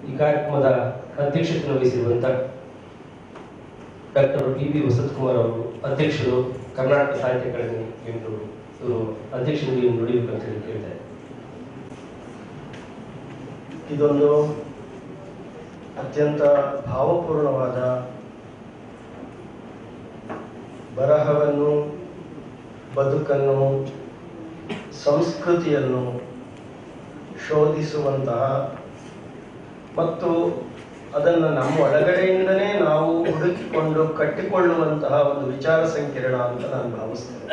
ಈ ಕಾರ್ಯಕ್ರಮದ ಅಧ್ಯಕ್ಷತೆಯನ್ನು ವಹಿಸಿರುವಂತ ಡಾಕ್ಟರ್ ಬಿ ಬಿ ವಸಂತಕುಮಾರ್ ಅವರು ಅಧ್ಯಕ್ಷರು ಕರ್ನಾಟಕ ಸಾಹಿತ್ಯ ಅಕಾಡೆಮಿ ಬೆಂಗಳೂರು ಇವರು ಅಧ್ಯಕ್ಷರಿಗೆ ನುಡಿಬೇಕು ಅಂತ ಹೇಳಿ ಕೇಳಿದ್ದಾರೆ ಇದೊಂದು ಅತ್ಯಂತ ಭಾವಪೂರ್ಣವಾದ ಬರಹವನ್ನು ಬದುಕನ್ನು ಸಂಸ್ಕೃತಿಯನ್ನು ಶೋಧಿಸುವಂತಹ ಮತ್ತು ಅದನ್ನು ನಮ್ಮ ಒಳಗಡೆಯಿಂದನೇ ನಾವು ಹುಡುಕಿಕೊಂಡು ಕಟ್ಟಿಕೊಳ್ಳುವಂತಹ ಒಂದು ವಿಚಾರ ಸಂಕಿರಣ ಅಂತ ನಾನು ಭಾವಿಸ್ತೇನೆ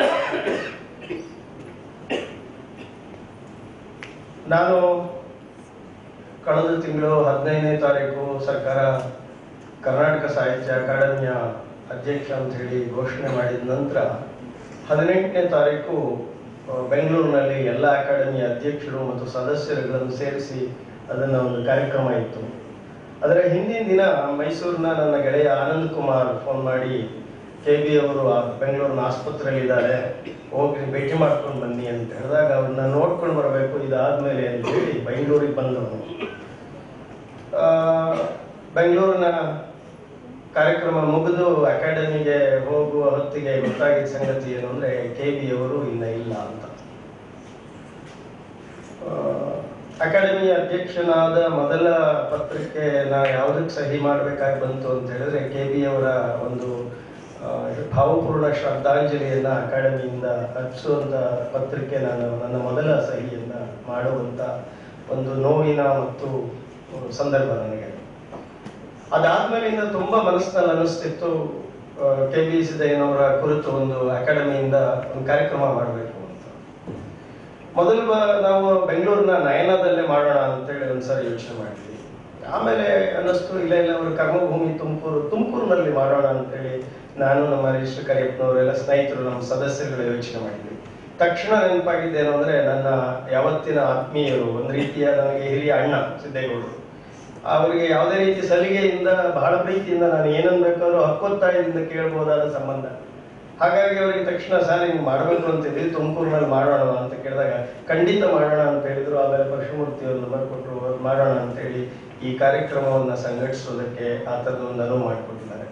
ನಾನು ಕಳೆದ ತಿಂಗಳು ಹದಿನೈದನೇ ತಾರೀಕು ಸರ್ಕಾರ ಕರ್ನಾಟಕ ಸಾಹಿತ್ಯ ಅಕಾಡೆಮಿಯ ಅಧ್ಯಕ್ಷ ಅಂತ ಹೇಳಿ ಘೋಷಣೆ ಮಾಡಿದ ನಂತರ ಹದಿನೆಂಟನೇ ತಾರೀಕು ಆ, ಬೆಂಗಳೂರಿನಲ್ಲಿ ಎಲ್ಲ ಅಕಾಡೆಮಿಯ ಅಧ್ಯಕ್ಷರು ಮತ್ತು ಸದಸ್ಯರುಗಳನ್ನು ಸೇರಿಸಿ ಅದನ್ನು ಒಂದು ಕಾರ್ಯಕ್ರಮ ಇತ್ತು ಅದರ ಹಿಂದಿನ ದಿನ ಮೈಸೂರಿನ ನನ್ನ ಗೆಳೆಯ ಆನಂದ್ ಕುಮಾರ್ ಫೋನ್ ಮಾಡಿ ಕೆ ಬಿ ಅವರು ಆ ಬೆಂಗಳೂರಿನ ಆಸ್ಪತ್ರೆಯಲ್ಲಿ ಇದ್ದಾರೆ ಹೋಗಿ ಭೇಟಿ ಮಾಡ್ಕೊಂಡು ಬನ್ನಿ ಅಂತ ಹೇಳಿದಾಗ ಅವ್ರನ್ನ ನೋಡ್ಕೊಂಡು ಬರಬೇಕು ಇದಾದ್ಮೇಲೆ ಅಂತ ಹೇಳಿ ಬೆಂಗಳೂರಿಗೆ ಬಂದವನು ಆ, ಬೆಂಗಳೂರಿನ ಕಾರ್ಯಕ್ರಮ ಮುಗಿದು ಅಕಾಡೆಮಿಗೆ ಹೋಗುವ ಹೊತ್ತಿಗೆ ಗೊತ್ತಾಗಿದ್ದ ಸಂಗತಿ ಏನು ಅಂದ್ರೆ ಕೆ ಬಿ ಅವರು ಇನ್ನ ಇಲ್ಲ ಅಂತ ಆ, ಅಕಾಡೆಮಿ ಅಧ್ಯಕ್ಷನಾದ ಮೊದಲ ಪತ್ರಕ್ಕೆ ನಾ ಯಾವುದಕ್ಕೆ ಸಹಿ ಮಾಡಬೇಕಾಗಿ ಬಂತು ಅಂತ ಹೇಳಿದ್ರೆ ಕೆ ಬಿ ಅವರ ಒಂದು ಆ, ಭಾವಪೂರ್ಣ ಶ್ರದ್ಧಾಂಜಲಿಯನ್ನ ಅಕಾಡೆಮಿಯಿಂದ ಅರ್ಪಿಸುವಂತ ಪತ್ರಕ್ಕೆ ನಾನು ನನ್ನ ಮೊದಲ ಸಹಿಯನ್ನ ಮಾಡುವಂತ ಒಂದು ನೋವಿನ ಮತ್ತು ಸಂದರ್ಭ ನನಗೆ ಅದಾದ್ಮೇಲಿಂದ ತುಂಬಾ ಮನಸ್ಸಿನಲ್ಲಿ ಅನಿಸ್ತಿತ್ತು ಕೆ ಬಿ ಸಿದ್ದಯ್ಯನವರ ಕುರಿತು ಒಂದು ಅಕಾಡೆಮಿಯಿಂದ ಒಂದು ಕಾರ್ಯಕ್ರಮ ಮಾಡಬೇಕು ಅಂತ ಮೊದಲು ಬ- ನಾವು ಬೆಂಗಳೂರಿನ ನಯನದಲ್ಲೇ ಮಾಡೋಣ ಅಂತೇಳಿ ಒಂದ್ಸರಿ ಯೋಚನೆ ಮಾಡಿದ್ವಿ ಆಮೇಲೆ ಅನ್ನಿಸ್ತು ಇಲ್ಲ ಇಲ್ಲ ಅವರು ಕರ್ಮಭೂಮಿ ತುಮಕೂರು ತುಮಕೂರಿನಲ್ಲಿ ಮಾಡೋಣ ಅಂತೇಳಿ ನಾನು ನಮ್ಮ ರಿಜಿಸ್ಟರ್ ಕರಿಯಪ್ಪನವರೆಲ್ಲ ಸ್ನೇಹಿತರು ನಮ್ಮ ಸದಸ್ಯರುಗಳು ಯೋಚನೆ ಮಾಡಿದ್ವಿ ತಕ್ಷಣ ನೆನಪಾಗಿದ್ದೇನು ಅಂದ್ರೆ ನನ್ನ ಯಾವತ್ತಿನ ಆತ್ಮೀಯರು ಒಂದು ರೀತಿಯ ನನಗೆ ಹಿರಿಯ ಅಣ್ಣ ಸಿದ್ದೇಗೌಡರು ಅವರಿಗೆ ಯಾವುದೇ ರೀತಿ ಸಲಿಗೆಯಿಂದ ಬಹಳ ಪ್ರೀತಿಯಿಂದ ನಾನು ಏನನ್ ಬೇಕಾದ್ರೂ ಹಕ್ಕೊತ್ತಾಯದಿಂದ ಕೇಳಬಹುದಾದ ಸಂಬಂಧ ಹಾಗಾಗಿ ಅವರಿಗೆ ತಕ್ಷಣ ಸರ್ ಹಿಂಗ್ ಮಾಡಬೇಕು ಅಂತಿದ್ವಿ ತುಮಕೂರಿನಲ್ಲಿ ಮಾಡೋಣ ಅಂತ ಕೇಳಿದಾಗ ಖಂಡಿತ ಮಾಡೋಣ ಅಂತ ಹೇಳಿದ್ರು ಆಮೇಲೆ ಪರಶುಮೂರ್ತಿ ಅವರು ನಂಬರ್ ಕೊಟ್ಟರು ಅವ್ರು ಮಾಡೋಣ ಅಂತ ಹೇಳಿ ಈ ಕಾರ್ಯಕ್ರಮವನ್ನ ಸಂಘಟಿಸೋದಕ್ಕೆ ಆ ಥರದ್ದು ಒಂದು ಅನುವು ಮಾಡಿಕೊಟ್ಟಿದ್ದಾರೆ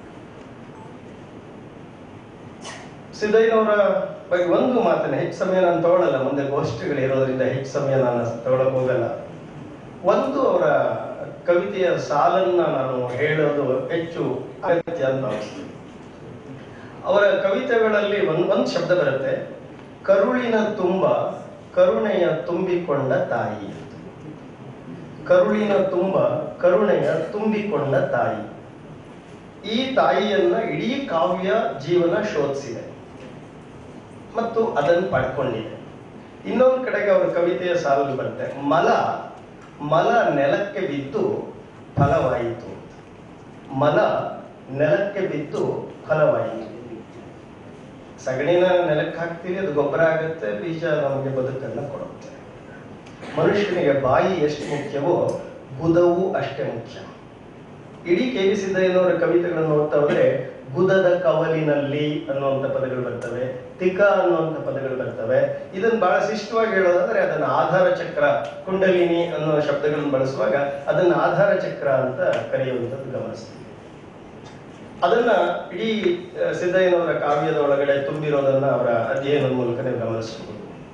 ಸಿದ್ದಯ್ಯನವರ ಬಗ್ಗೆ ಒಂದು ಮಾತನ್ನ ಹೆಚ್ಚು ಸಮಯ ನಾನು ತಗೊಳ್ಳಲ್ಲ ಮುಂದೆ ಗೋಷ್ಠಿಗಳು ಇರೋದ್ರಿಂದ ಹೆಚ್ಚು ಸಮಯ ನಾನು ತಗೊಳಕ್ ಹೋಗಲ್ಲ ಒಂದು ಅವರ ಕವಿತೆಯ ಸಾಲನ್ನ ನಾನು ಹೇಳೋದು ಹೆಚ್ಚು ಅಗತ್ಯ ಅಂತ ಭಾವಿಸ್ತೀನಿ ಅವರ ಕವಿತೆಗಳಲ್ಲಿ ಒಂದ್ ಒಂದ್ ಶಬ್ದ ಬರುತ್ತೆ ಕರುಳಿನ ತುಂಬ ಕರುಣೆಯ ತುಂಬಿಕೊಂಡ ತಾಯಿ ಕರುಳಿನ ತುಂಬ ಕರುಣೆಯ ತುಂಬಿಕೊಂಡ ತಾಯಿ ಈ ತಾಯಿಯನ್ನ ಇಡೀ ಕಾವ್ಯ ಜೀವನ ಶೋಧಿಸಿದೆ ಮತ್ತು ಅದನ್ನು ಪಡ್ಕೊಂಡಿದೆ ಇನ್ನೊಂದು ಕಡೆಗೆ ಅವರ ಕವಿತೆಯ ಸಾಲಲ್ಲಿ ಬರುತ್ತೆ ಮಲ ಮಲ ನೆಲಕ್ಕೆ ಬಿದ್ದು ಫಲವಾಯಿತು ಮಲ ನೆಲಕ್ಕೆ ಬಿದ್ದು ಫಲವಾಯಿತು ಸಗಣಿನ ನೆಲಕ್ಕೆ ಹಾಕ್ತೀವಿ ಅದು ಗೊಬ್ಬರ ಆಗುತ್ತೆ ಬೀಜ ನಮಗೆ ಬದುಕನ್ನ ಕೊಡುತ್ತೆ ಮನುಷ್ಯನಿಗೆ ಬಾಯಿ ಎಷ್ಟು ಮುಖ್ಯವೋ ಗುದವು ಅಷ್ಟೇ ಮುಖ್ಯ ಇಡೀ ಕೆ ವಿ ಸಿದ್ದಯ್ಯನವರ ಕವಿತೆಗಳನ್ನು ನೋಡ್ತಾ ಹೋದ್ರೆ ಗುದದ ಕವಲಿನಲ್ಲಿ ಅನ್ನುವಂಥ ಪದಗಳು ಬರ್ತವೆ ತಿಕ ಅನ್ನುವಂಥ ಪದಗಳು ಬರ್ತವೆ ಇದನ್ನ ಬಹಳ ಶಿಷ್ಟವಾಗಿ ಹೇಳೋದಾದ್ರೆ ಅದನ್ನ ಆಧಾರ ಚಕ್ರ ಕುಂಡಲಿನಿ ಅನ್ನೋ ಶಬ್ದಗಳನ್ನು ಬಳಸುವಾಗ ಅದನ್ನ ಆಧಾರ ಚಕ್ರ ಅಂತ ಕರೆಯುವಂಥದ್ದು ಗಮನಿಸ್ತೀವಿ ಅದನ್ನ ಇಡೀ ಆ, ಸಿದ್ದಯ್ಯನವರ ಕಾವ್ಯದ ಒಳಗಡೆ ತುಂಬಿರೋದನ್ನ ಅವರ ಅಧ್ಯಯನದ ಮೂಲಕ ನೀವು ಗಮನಿಸಬಹುದು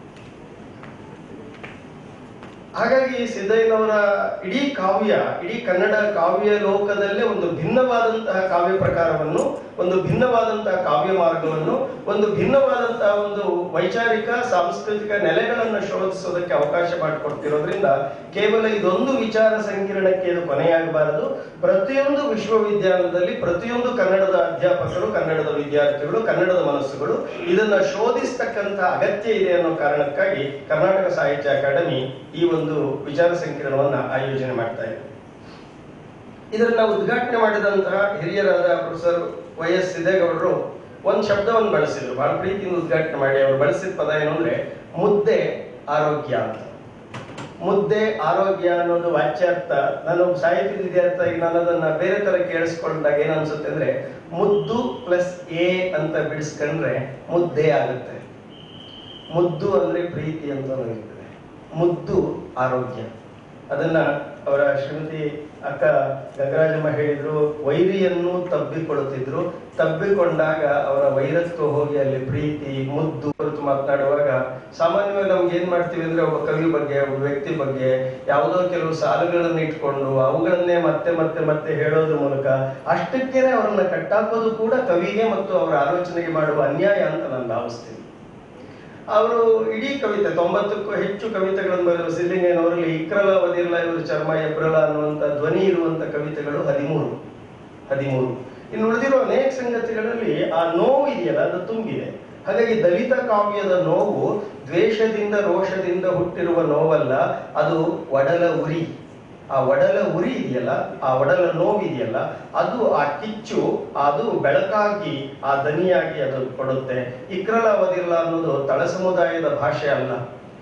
ಹಾಗಾಗಿ ಸಿದ್ದಯ್ಯನವರ ಇಡೀ ಕಾವ್ಯ ಇಡೀ ಕನ್ನಡ ಕಾವ್ಯ ಲೋಕದಲ್ಲೇ ಒಂದು ಭಿನ್ನವಾದಂತಹ ಕಾವ್ಯ ಪ್ರಕಾರವನ್ನು ಒಂದು ಭಿನ್ನವಾದಂತಹ ಕಾವ್ಯ ಮಾರ್ಗವನ್ನು ಒಂದು ಭಿನ್ನವಾದಂತಹ ಒಂದು ವೈಚಾರಿಕ ಸಾಂಸ್ಕೃತಿಕ ನೆಲೆಗಳನ್ನು ಶೋಧಿಸೋದಕ್ಕೆ ಅವಕಾಶ ಮಾಡಿಕೊಡ್ತಿರೋದ್ರಿಂದ ಕೇವಲ ಇದೊಂದು ವಿಚಾರ ಸಂಕಿರಣಕ್ಕೆ ಇದು ಕೊನೆಯಾಗಬಾರದು ಪ್ರತಿಯೊಂದು ವಿಶ್ವವಿದ್ಯಾಲಯದಲ್ಲಿ ಪ್ರತಿಯೊಂದು ಕನ್ನಡದ ಅಧ್ಯಾಪಕರು ಕನ್ನಡದ ವಿದ್ಯಾರ್ಥಿಗಳು ಕನ್ನಡದ ಮನಸ್ಸುಗಳು ಇದನ್ನ ಶೋಧಿಸ್ತಕ್ಕಂಥ ಅಗತ್ಯ ಇದೆ ಅನ್ನೋ ಕಾರಣಕ್ಕಾಗಿ ಕರ್ನಾಟಕ ಸಾಹಿತ್ಯ ಅಕಾಡೆಮಿ ಈ ಒಂದು ವಿಚಾರ ಸಂಕಿರಣವನ್ನ ಆಯೋಜನೆ ಮಾಡ್ತಾ ಇದೆ ಇದನ್ನ ಉದ್ಘಾಟನೆ ಮಾಡಿದಂತಹ ಹಿರಿಯರಾದ ಪ್ರೊಫೆಸರ್ ವೈ ಎಸ್ ಸಿದ್ದೇಗೌಡರು ಒಂದ್ ಶಬ್ದವನ್ನು ಬಳಸಿದ್ರು ಬಹಳ ಪ್ರೀತಿಯಿಂದ ಉದ್ಘಾಟನೆ ಮಾಡಿ ಅವರು ಬಳಸಿದ ಪದ ಏನು ಅಂದ್ರೆ ಮುದ್ದೆ ಆರೋಗ್ಯ ಅಂತ ಮುದ್ದೆ ಆರೋಗ್ಯ ಅನ್ನೋದು ವಾಚ್ಯಾರ್ಥ ನಾನು ಒಬ್ಬ ಸಾಹಿತ್ಯ ವಿದ್ಯಾರ್ಥಿ ನಾನು ಅದನ್ನ ಬೇರೆ ತರ ಕೇಳಿಸ್ಕೊಂಡಾಗ ಏನ್ ಅನ್ಸುತ್ತೆ ಅಂದ್ರೆ ಮುದ್ದು ಪ್ಲಸ್ ಎ ಅಂತ ಬಿಡಿಸ್ಕೊಂಡ್ರೆ ಮುದ್ದೆ ಆಗುತ್ತೆ ಮುದ್ದು ಅಂದ್ರೆ ಪ್ರೀತಿ ಅಂತ ಇರ್ತದೆ ಮುದ್ದು ಆರೋಗ್ಯ ಅದನ್ನ ಅವರ ಶ್ರೀಮತಿ ಅಕ್ಕ ಗಂಗರಾಜಮ್ಮ ಹೇಳಿದ್ರು ವೈರಿಯನ್ನು ತಬ್ಬಿಕೊಳ್ಳುತ್ತಿದ್ರು ತಬ್ಬಿಕೊಂಡಾಗ ಅವರ ವೈರತ್ವ ಹೋಗಿ ಅಲ್ಲಿ ಪ್ರೀತಿ ಮುದ್ದು ಕುರಿತು ಮಾತನಾಡುವಾಗ ಸಾಮಾನ್ಯವಾಗಿ ನಮ್ಗೆ ಏನ್ ಮಾಡ್ತೀವಿ ಅಂದ್ರೆ ಒಬ್ಬ ಕವಿ ಬಗ್ಗೆ ಒಬ್ಬ ವ್ಯಕ್ತಿ ಬಗ್ಗೆ ಯಾವುದೋ ಕೆಲವು ಸಾಲುಗಳನ್ನು ಇಟ್ಕೊಂಡು ಅವುಗಳನ್ನೇ ಮತ್ತೆ ಮತ್ತೆ ಮತ್ತೆ ಹೇಳೋದ್ರ ಮೂಲಕ ಅಷ್ಟಕ್ಕೇನೆ ಅವರನ್ನ ಕಟ್ಟಾಕೋದು ಕೂಡ ಕವಿಗೆ ಮತ್ತು ಅವರ ಆಲೋಚನೆಗೆ ಮಾಡುವ ಅನ್ಯಾಯ ಅಂತ ನಾನು ಭಾವಿಸ್ತೀನಿ ಅವರು ಇಡೀ ಕವಿತೆ ತೊಂಬತ್ತಕ್ಕೂ ಹೆಚ್ಚು ಕವಿತೆಗಳನ್ನು ಬರೆದ ಸಿದ್ಲಿಂಗಯ್ಯನವರಲ್ಲಿ ಇಕ್ರಲ ಒದಿರ್ಲ ಇವರು ಚರ್ಮ ಎಬ್ರಲ ಅನ್ನುವಂಥ ಧ್ವನಿ ಇರುವಂತ ಕವಿತೆಗಳು ಹದಿಮೂರು ಹದಿಮೂರು ಇನ್ನು ಉಳಿದಿರೋ ಅನೇಕ ಸಂಗತಿಗಳಲ್ಲಿ ಆ ನೋವು ಇದೆಯಲ್ಲ ಅದು ತುಂಬಿದೆ ಹಾಗಾಗಿ ದಲಿತ ಕಾವ್ಯದ ನೋವು ದ್ವೇಷದಿಂದ ರೋಷದಿಂದ ಹುಟ್ಟಿರುವ ನೋವಲ್ಲ ಅದು ಒಡಲ ಉರಿ ಆ ಒಡಲ ಉರಿ ಇದೆಯಲ್ಲ ಆ ಒಡಲ ನೋವಿದೆಯಲ್ಲ ಅದು ಆ ಕಿಚ್ಚು ಅದು ಬೆಳಕಾಗಿ ಆ ದನಿಯಾಗಿ ಅದು ಕೊಡುತ್ತೆ ಇಕ್ರಲ ಅವಧಿಲ್ಲ ಅನ್ನೋದು ತಳ ಸಮುದಾಯದ ಭಾಷೆ ಅಲ್ಲ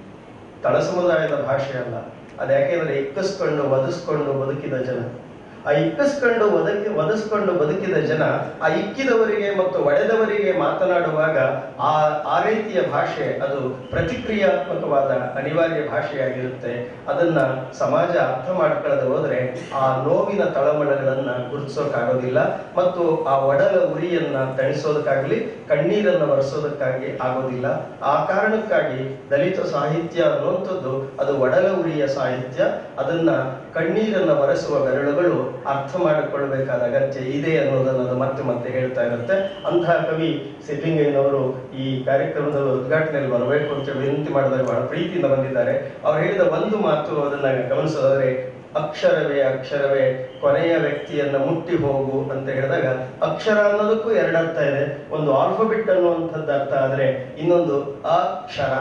ತಳ ಸಮುದಾಯದ ಭಾಷೆ ಅಲ್ಲ ಅದು ಯಾಕೆಂದ್ರೆ ಇಕ್ಕಿಸ್ಕೊಂಡು ವಧಿಸ್ಕೊಂಡು ಬದುಕಿದ ಜನ ಆ ಇಕ್ಕಿಸ್ಕೊಂಡು ಒದಗಿ ವಧಿಸ್ಕೊಂಡು ಬದುಕಿದ ಜನ ಆ ಇಕ್ಕಿದವರಿಗೆ ಮತ್ತು ಒಡೆದವರಿಗೆ ಮಾತನಾಡುವಾಗ ಆ ಆ ರೀತಿಯ ಭಾಷೆ ಅದು ಪ್ರತಿಕ್ರಿಯಾತ್ಮಕವಾದ ಅನಿವಾರ್ಯ ಭಾಷೆಯಾಗಿರುತ್ತೆ ಅದನ್ನ ಸಮಾಜ ಅರ್ಥ ಮಾಡ್ಕೊಳ್ಳದೆ ಹೋದ್ರೆ ಆ ನೋವಿನ ತಳಮಳಗಳನ್ನ ಗುರುತಿಸೋಕ್ಕಾಗೋದಿಲ್ಲ ಮತ್ತು ಆ ಒಡಲ ಉರಿಯನ್ನ ತಣಿಸೋದಕ್ಕಾಗ್ಲಿ ಕಣ್ಣೀರನ್ನ ಒರೆಸೋದಕ್ಕಾಗಿ ಆಗೋದಿಲ್ಲ ಆ ಕಾರಣಕ್ಕಾಗಿ ದಲಿತ ಸಾಹಿತ್ಯ ಅನ್ನುವಂಥದ್ದು ಅದು ಒಡಲ ಉರಿಯ ಸಾಹಿತ್ಯ ಅದನ್ನ ಕಣ್ಣೀರನ್ನ ಒರೆಸುವ ಬೆರಳುಗಳು ಅರ್ಥ ಮಾಡಿಕೊಳ್ಳಬೇಕಾದ ಅಗತ್ಯ ಇದೆ ಅನ್ನೋದನ್ನು ಅದು ಮತ್ತೆ ಮತ್ತೆ ಹೇಳ್ತಾ ಇರುತ್ತೆ ಅಂತಹ ಕವಿ ಸಿದ್ಲಿಂಗಯ್ಯನವರು ಈ ಕಾರ್ಯಕ್ರಮದ ಉದ್ಘಾಟನೆಯಲ್ಲಿ ಬರಬೇಕು ಅಂತ ವಿನಂತಿ ಮಾಡಿದಾಗ ಬಹಳ ಪ್ರೀತಿಯಿಂದ ಬಂದಿದ್ದಾರೆ ಅವ್ರು ಹೇಳಿದ ಒಂದು ಮಾತು ಅದನ್ನ ಗಮನಿಸೋದಾದ್ರೆ ಅಕ್ಷರವೇ ಅಕ್ಷರವೇ ಕೊನೆಯ ವ್ಯಕ್ತಿಯನ್ನ ಮುಟ್ಟಿ ಹೋಗು ಅಂತ ಹೇಳಿದಾಗ ಅಕ್ಷರ ಅನ್ನೋದಕ್ಕೂ ಎರಡರ್ಥ ಇದೆ ಒಂದು ಆಲ್ಫಾಬೆಟ್ ಅನ್ನುವಂಥದ್ದು ಅರ್ಥ ಆದ್ರೆ ಇನ್ನೊಂದು ಅಕ್ಷರ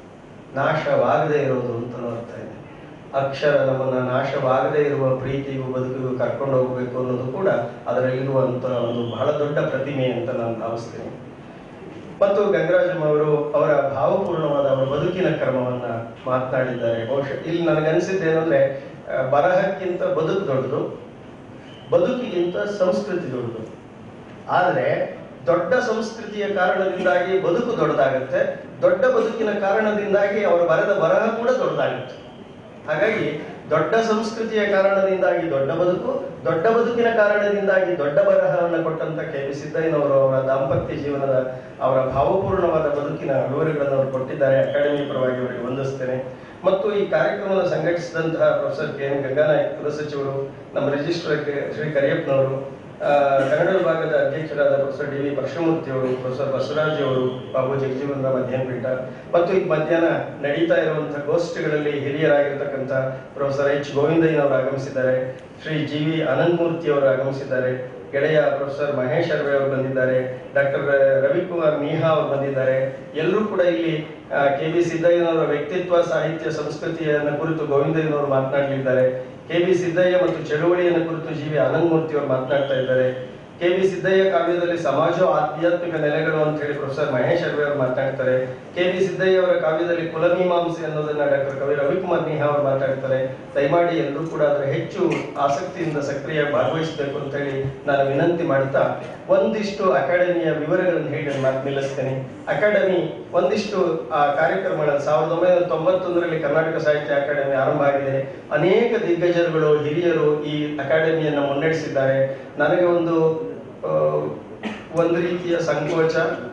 ನಾಶವಾಗದೇ ಇರೋದು ಅಂತಲೂ ಅರ್ಥ ಇದೆ ಅಕ್ಷರ ನಮ್ಮನ್ನ ನಾಶವಾಗದೇ ಇರುವ ಪ್ರೀತಿಗೂ ಬದುಕಿಗೂ ಕರ್ಕೊಂಡು ಹೋಗ್ಬೇಕು ಅನ್ನೋದು ಕೂಡ ಅದರಲ್ಲಿರುವಂತ ಒಂದು ಬಹಳ ದೊಡ್ಡ ಪ್ರತಿಮೆ ಅಂತ ನಾನು ಭಾವಿಸ್ತೇನೆ ಮತ್ತು ಗಂಗರಾಜಮ್ ಅವರು ಅವರ ಭಾವಪೂರ್ಣವಾದ ಅವರ ಬದುಕಿನ ಕ್ರಮವನ್ನ ಮಾತನಾಡಿದ್ದಾರೆ ಬಹುಶಃ ಇಲ್ಲಿ ನನಗನ್ಸಿದ್ದೇನೆಂದ್ರೆ ಆ, ಬರಹಕ್ಕಿಂತ ಬದುಕು ದೊಡ್ಡದು ಬದುಕಿಗಿಂತ ಸಂಸ್ಕೃತಿ ದೊಡ್ಡದು ಆದ್ರೆ ದೊಡ್ಡ ಸಂಸ್ಕೃತಿಯ ಕಾರಣದಿಂದಾಗಿ ಬದುಕು ದೊಡ್ಡದಾಗುತ್ತೆ ದೊಡ್ಡ ಬದುಕಿನ ಕಾರಣದಿಂದಾಗಿ ಅವರು ಬರೆದ ಬರಹ ಕೂಡ ದೊಡ್ಡದಾಗುತ್ತೆ ಹಾಗಾಗಿ ದೊಡ್ಡ ಸಂಸ್ಕೃತಿಯ ಕಾರಣದಿಂದಾಗಿ ದೊಡ್ಡ ಬದುಕು ದೊಡ್ಡ ಬದುಕಿನ ಕಾರಣದಿಂದಾಗಿ ದೊಡ್ಡ ಬರಹವನ್ನು ಕೊಟ್ಟಂತ ಕೆ ವಿ ಸಿದ್ದಯ್ಯನವರು ಅವರ ದಾಂಪತ್ಯ ಜೀವನದ ಅವರ ಭಾವಪೂರ್ಣವಾದ ಬದುಕಿನ ವಿವರಗಳನ್ನು ಅವರು ಕೊಟ್ಟಿದ್ದಾರೆ ಅಕಾಡೆಮಿ ಪರವಾಗಿ ಅವರಿಗೆ ವಂದಿಸ್ತೇನೆ ಮತ್ತು ಈ ಕಾರ್ಯಕ್ರಮದ ಸಂಘಟಿಸಿದಂತಹ ಪ್ರೊಫೆಸರ್ ಕೆ ಎನ್ ಗಂಗಾನಾಯಕ್ ಕುಲಸಚಿವರು ನಮ್ಮ ರಿಜಿಸ್ಟ್ರಾರ್ ಕೆ- ಶ್ರೀ ಕರಿಯಪ್ಪನವರು ಆ, ಕನ್ನಡ ವಿಭಾಗದ ಅಧ್ಯಕ್ಷರಾದ ಪ್ರೊಫೆಸರ್ ಡಿ ವಿ ಪರಶುಮೂರ್ತಿ ಅವರು ಪ್ರೊಫೆಸರ್ ಬಸವರಾಜ್ ಅವರು ಬಾಬು ಜಗಜೀವನ ಮಧ್ಯಾಹ್ನ ಪೀಠ ಮತ್ತು ಈ ಮಧ್ಯಾಹ್ನ ನಡೀತಾ ಇರುವಂತಹ ಗೋಷ್ಠಿಗಳಲ್ಲಿ ಹಿರಿಯರಾಗಿರ್ತಕ್ಕಂಥ ಪ್ರೊಫೆಸರ್ ಎಚ್ ಗೋವಿಂದಯ್ಯನವರು ಆಗಮಿಸಿದ್ದಾರೆ ಶ್ರೀ ಜಿ ವಿ ಅನಂತಮೂರ್ತಿ ಅವರು ಆಗಮಿಸಿದ್ದಾರೆ ಗೆಳೆಯ ಪ್ರೊಫೆಸರ್ ಮಹೇಶ್ ಅರ್ವೆ ಅವರು ಬಂದಿದ್ದಾರೆ ಡಾಕ್ಟರ್ ರವಿಕುಮಾರ್ ಮೀಹಾ ಅವರು ಬಂದಿದ್ದಾರೆ ಎಲ್ಲರೂ ಕೂಡ ಇಲ್ಲಿ ಕೆ ಬಿ ಸಿದ್ದಯ್ಯನವರ ವ್ಯಕ್ತಿತ್ವ ಸಾಹಿತ್ಯ ಸಂಸ್ಕೃತಿಯನ್ನು ಕುರಿತು ಗೋವಿಂದಯ್ಯನವರು ಮಾತನಾಡಲಿದ್ದಾರೆ ಕೆ ಬಿ ಸಿದ್ದಯ್ಯ ಮತ್ತು ಚಳುವಳಿಯನ್ನು ಕುರಿತು ಜಿ ವಿ ಆನಂದಮೂರ್ತಿ ಅವರು ಮಾತನಾಡ್ತಾ ಇದ್ದಾರೆ ಕೆ ವಿ ಸಿದ್ದಯ್ಯ ಕಾವ್ಯದಲ್ಲಿ ಸಮಾಜ ಆಧ್ಯಾತ್ಮಿಕ ನೆಲೆಗಳು ಅಂತ ಹೇಳಿ ಪ್ರೊಫೆಸರ್ ಮಹೇಶ್ ಅರ್ವೆ ಅವರು ಮಾತನಾಡ್ತಾರೆ ಕೆ ವಿ ಸಿದ್ದಯ್ಯ ಅವರ ಕಾವ್ಯದಲ್ಲಿ ಕುಲಮೀಮಾಂಸೆ ಅನ್ನೋದನ್ನ ಡಾಕ್ಟರ್ ಕವಿ ರವಿಕುಮಾರ್ ನಿಹಾ ಅವರು ಮಾತಾಡ್ತಾರೆ ದಯಮಾಡಿ ಎಲ್ಲರೂ ಕೂಡ ಅದರ ಹೆಚ್ಚು ಆಸಕ್ತಿಯಿಂದ ಸಕ್ರಿಯ ಭಾಗವಹಿಸಬೇಕು ಅಂತ ಹೇಳಿ ನಾನು ವಿನಂತಿ ಮಾಡ್ತಾ ಒಂದಿಷ್ಟು ಅಕಾಡೆಮಿಯ ವಿವರಗಳನ್ನು ಹೇಳಿ ನಾನು ಮಾತು ನಿಲ್ಲಿಸ್ತೇನೆ ಅಕಾಡೆಮಿ ಒಂದಿಷ್ಟು ಆ ಕಾರ್ಯಕ್ರಮಗಳನ್ನು ಸಾವಿರದ ಒಂಬೈನೂರ ತೊಂಬತ್ತೊಂದರಲ್ಲಿ ಕರ್ನಾಟಕ ಸಾಹಿತ್ಯ ಅಕಾಡೆಮಿ ಆರಂಭ ಆಗಿದೆ ಅನೇಕ ದಿಗ್ಗಜರುಗಳು ಹಿರಿಯರು ಈ ಅಕಾಡೆಮಿಯನ್ನು ಮುನ್ನಡೆಸಿದ್ದಾರೆ ನನಗೆ ಒಂದು ಆ, ಒಂದು ರೀತಿಯ ಸಂಕೋಚ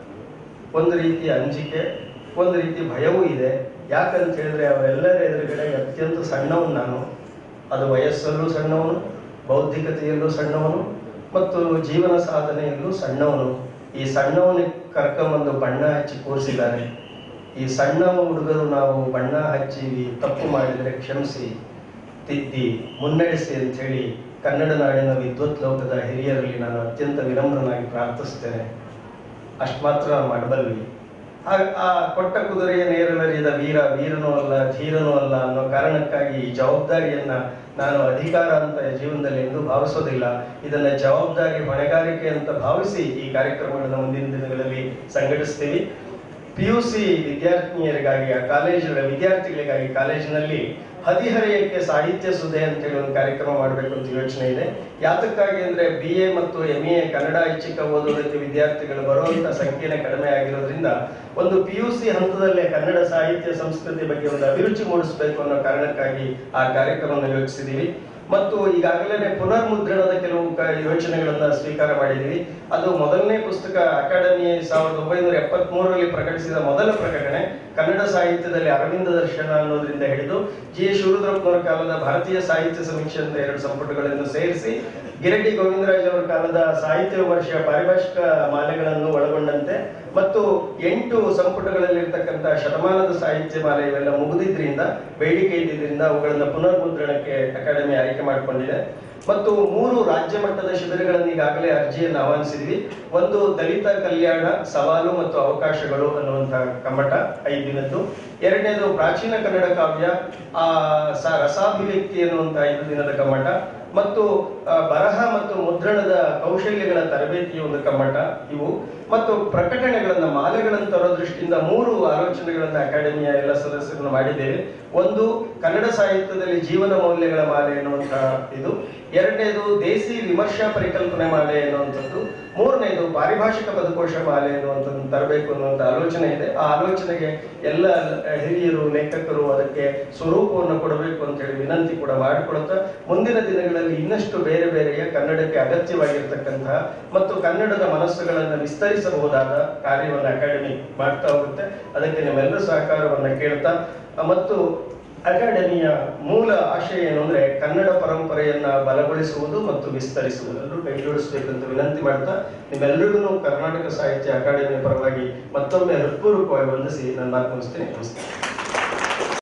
ಒಂದು ರೀತಿಯ ಅಂಜಿಕೆ ಒಂದು ರೀತಿ ಭಯವೂ ಇದೆ ಯಾಕಂತ ಹೇಳಿದ್ರೆ ಅವರೆಲ್ಲರ ಎದುರುಗಡೆ ಅತ್ಯಂತ ಸಣ್ಣವನು ನಾನು ಅದು ವಯಸ್ಸಲ್ಲೂ ಸಣ್ಣವನು ಬೌದ್ಧಿಕತೆಯಲ್ಲೂ ಸಣ್ಣವನು ಮತ್ತು ಜೀವನ ಸಾಧನೆಯಲ್ಲೂ ಸಣ್ಣವನು ಈ ಸಣ್ಣವನಿಗೆ ಕರ್ಕೊಂಬಂದು ಬಣ್ಣ ಹಚ್ಚಿ ಕೂರಿಸಿದ್ದಾರೆ ಈ ಸಣ್ಣ ಹುಡುಗರು ನಾವು ಬಣ್ಣ ಹಚ್ಚಿ ತಪ್ಪು ಮಾಡಿದರೆ ಕ್ಷಮಿಸಿ ತಿದ್ದಿ ಮುನ್ನಡೆಸಿ ಅಂತ ಹೇಳಿ ಕನ್ನಡ ನಾಡಿನ ವಿದ್ವತ್ ಲೋಕದ ಹಿರಿಯರಲ್ಲಿ ನಾನು ಅತ್ಯಂತ ವಿನಮ್ರನಾಗಿ ಪ್ರಾರ್ಥಿಸ್ತೇನೆ ಅಷ್ಟು ಮಾತ್ರ ನಾವು ಮಾಡಬಲ್ವಿ ಆ ಆ ಕೊಟ್ಟ ಕುದುರೆಯ ನೇರಲರಿಯದ ವೀರ ವೀರನೂ ಅಲ್ಲ ಧೀರನೂ ಅಲ್ಲ ಅನ್ನೋ ಕಾರಣಕ್ಕಾಗಿ ಈ ಜವಾಬ್ದಾರಿಯನ್ನ ನಾನು ಅಧಿಕಾರ ಅಂತ ಜೀವನದಲ್ಲಿ ಎಂದೂ ಭಾವಿಸೋದಿಲ್ಲ ಇದನ್ನ ಜವಾಬ್ದಾರಿ ಹೊಣೆಗಾರಿಕೆ ಅಂತ ಭಾವಿಸಿ ಈ ಕಾರ್ಯಕ್ರಮಗಳನ್ನು ಮುಂದಿನ ದಿನಗಳಲ್ಲಿ ಸಂಘಟಿಸ್ತೀವಿ ಪಿ ಯು ಸಿ ವಿದ್ಯಾರ್ಥಿನಿಯರಿಗಾಗಿ ಆ ಕಾಲೇಜುಗಳ ವಿದ್ಯಾರ್ಥಿಗಳಿಗಾಗಿ ಕಾಲೇಜಿನಲ್ಲಿ ಹದಿಹರೆಯಕ್ಕೆ ಸಾಹಿತ್ಯ ಸುಧೆ ಅಂತೇಳಿ ಒಂದು ಕಾರ್ಯಕ್ರಮ ಮಾಡಬೇಕು ಅಂತ ಯೋಚನೆ ಇದೆ ಯಾತಕ್ಕಾಗಿ ಅಂದ್ರೆ ಬಿ ಎ ಮತ್ತು ಎಂ ಎ ಕನ್ನಡ ಐಚ್ಛಿಕ ಓದೋದಕ್ಕೆ ವಿದ್ಯಾರ್ಥಿಗಳು ಬರುವಂತ ಸಂಖ್ಯೆನೇ ಕಡಿಮೆ ಆಗಿರೋದ್ರಿಂದ ಒಂದು ಪಿ ಯು ಸಿ ಹಂತದಲ್ಲೇ ಕನ್ನಡ ಸಾಹಿತ್ಯ ಸಂಸ್ಕೃತಿ ಬಗ್ಗೆ ಒಂದು ಅಭಿರುಚಿ ಮೂಡಿಸಬೇಕು ಅನ್ನೋ ಕಾರಣಕ್ಕಾಗಿ ಆ ಕಾರ್ಯಕ್ರಮವನ್ನು ಯೋಚಿಸಿದೀವಿ ಮತ್ತು ಈಗಾಗಲೇ ಪುನರ್ಮುದ್ರಣದ ಕೆಲವು ಕ- ಯೋಚನೆಗಳನ್ನ ಸ್ವೀಕಾರ ಮಾಡಿದ್ದೀವಿ ಅದು ಮೊದಲನೇ ಪುಸ್ತಕ ಅಕಾಡೆಮಿ ಸಾವಿರದ ಒಂಬೈನೂರ ಎಪ್ಪತ್ತ್ ಮೂರರಲ್ಲಿ ಪ್ರಕಟಿಸಿದ ಮೊದಲ ಪ್ರಕಟಣೆ ಕನ್ನಡ ಸಾಹಿತ್ಯದಲ್ಲಿ ಅರವಿಂದ ದರ್ಶನ ಅನ್ನೋದ್ರಿಂದ ಹಿಡಿದು ಜಿ ಎಸ್ ಶಿವರುದ್ರಪ್ಪನವರ ಕಾಲದ ಭಾರತೀಯ ಸಾಹಿತ್ಯ ಸಮೀಕ್ಷೆ ಅಂತ ಎರಡು ಸಂಪುಟಗಳನ್ನು ಸೇರಿಸಿ ಗಿರಡಿ ಗೋವಿಂದರಾಜ್ ಅವರ ಕಾಲದ ಸಾಹಿತ್ಯ ವರ್ಷ ಪಾರಿಭಾಷಿಕ ಮಾಲೆಗಳನ್ನು ಒಳಗೊಂಡಂತೆ ಮತ್ತು ಎಂಟು ಸಂಪುಟಗಳಲ್ಲಿರ್ತಕ್ಕಂಥ ಶತಮಾನದ ಸಾಹಿತ್ಯ ಮಾಲೆ ಇವೆಲ್ಲ ಮುಗಿದಿದ್ರಿಂದ ಬೇಡಿಕೆ ಇದ್ದಿದ್ರಿಂದ ಅವುಗಳನ್ನು ಪುನರ್ಮುದ್ರಣಕ್ಕೆ ಅಕಾಡೆಮಿ ಆಯ್ಕೆ ಮಾಡಿಕೊಂಡಿದೆ ಮತ್ತು ಮೂರು ರಾಜ್ಯ ಮಟ್ಟದ ಶಿಬಿರಗಳನ್ನು ಈಗಾಗಲೇ ಅರ್ಜಿಯನ್ನು ಆಹ್ವಾನಿಸಿದ್ವಿ ಒಂದು ದಲಿತ ಕಲ್ಯಾಣ ಸವಾಲು ಮತ್ತು ಅವಕಾಶಗಳು ಅನ್ನುವಂತಹ ಕಮ್ಮಟ ಐದು ದಿನದ್ದು ಎರಡನೇದು ಪ್ರಾಚೀನ ಕನ್ನಡ ಕಾವ್ಯ ಆ ಸ ರಸಾಭಿವ್ಯಕ್ತಿ ಅನ್ನುವಂತಹ ಐದು ದಿನದ ಕಮ್ಮಟ ಮತ್ತು ಆ, ಬರಹ ಮತ್ತು ಮುದ್ರಣದ ಕೌಶಲ್ಯಗಳ ತರಬೇತಿಯ ಒಂದು ಕಮ್ಮಟ ಇವು ಮತ್ತು ಪ್ರಕಟಣೆಗಳನ್ನ ಮಾಲೆಗಳನ್ನು ತರೋ ದೃಷ್ಟಿಯಿಂದ ಮೂರು ಆಲೋಚನೆಗಳನ್ನ ಅಕಾಡೆಮಿಯ ಎಲ್ಲ ಸದಸ್ಯರನ್ನು ಮಾಡಿದ್ದೇವೆ ಒಂದು ಕನ್ನಡ ಸಾಹಿತ್ಯದಲ್ಲಿ ಜೀವನ ಮೌಲ್ಯಗಳ ಮಾಲೆ ಎನ್ನುವಂತಹ ಇದು ಎರಡನೇದು ದೇಸಿ ವಿಮರ್ಶಾ ಪರಿಕಲ್ಪನೆ ಮಾಲೆ ಎನ್ನುವಂಥದ್ದು ಮೂರನೇದು ಪಾರಿಭಾಷಿಕ ಪದಕೋಶ ಮಾಲೆ ಎನ್ನುವಂಥದ್ದು ತರಬೇಕು ಅನ್ನುವಂಥ ಆಲೋಚನೆ ಇದೆ ಆ ಆಲೋಚನೆಗೆ ಎಲ್ಲ ಹಿರಿಯರು ಲೇಖಕರು ಅದಕ್ಕೆ ಸ್ವರೂಪವನ್ನು ಕೊಡಬೇಕು ಅಂತ ಹೇಳಿ ವಿನಂತಿ ಕೂಡ ಮಾಡಿಕೊಳ್ತಾ ಮುಂದಿನ ದಿನಗಳಲ್ಲಿ ಇನ್ನಷ್ಟು ಬೇರೆ ಬೇರೆಯ ಕನ್ನಡಕ್ಕೆ ಅಗತ್ಯವಾಗಿರ್ತಕ್ಕಂತಹ ಮತ್ತು ಕನ್ನಡದ ಮನಸ್ಸುಗಳನ್ನು ವಿಸ್ತರಿಸಬಹುದಾದ ಕಾರ್ಯವನ್ನು ಅಕಾಡೆಮಿ ಮಾಡ್ತಾ ಹೋಗುತ್ತೆ ಅದಕ್ಕೆ ನಿಮ್ಮೆಲ್ಲರ ಸಹಕಾರವನ್ನು ಕೇಳ್ತಾ ಅಹ್, ಮತ್ತು ಅಕಾಡೆಮಿಯ ಮೂಲ ಆಶಯ ಏನು ಅಂದ್ರೆ ಕನ್ನಡ ಪರಂಪರೆಯನ್ನ ಬಲಗೊಳಿಸುವುದು ಮತ್ತು ವಿಸ್ತರಿಸುವುದು ಎಲ್ಲರೂ ಕೈ ಜೋಡಿಸಬೇಕಂತ ವಿನಂತಿ ಮಾಡ್ತಾ ನಿಮ್ಮೆಲ್ಲರಿಗೂ ಕರ್ನಾಟಕ ಸಾಹಿತ್ಯ ಅಕಾಡೆಮಿಯ ಪರವಾಗಿ ಮತ್ತೊಮ್ಮೆ ಹೃತ್ಪೂರ್ವಕವಾಗಿ ವಂದಿಸಿ ನನ್ನ ಮಾತು ಮುಗಿಸ್ತೇನೆ ನಮಸ್ಕಾರ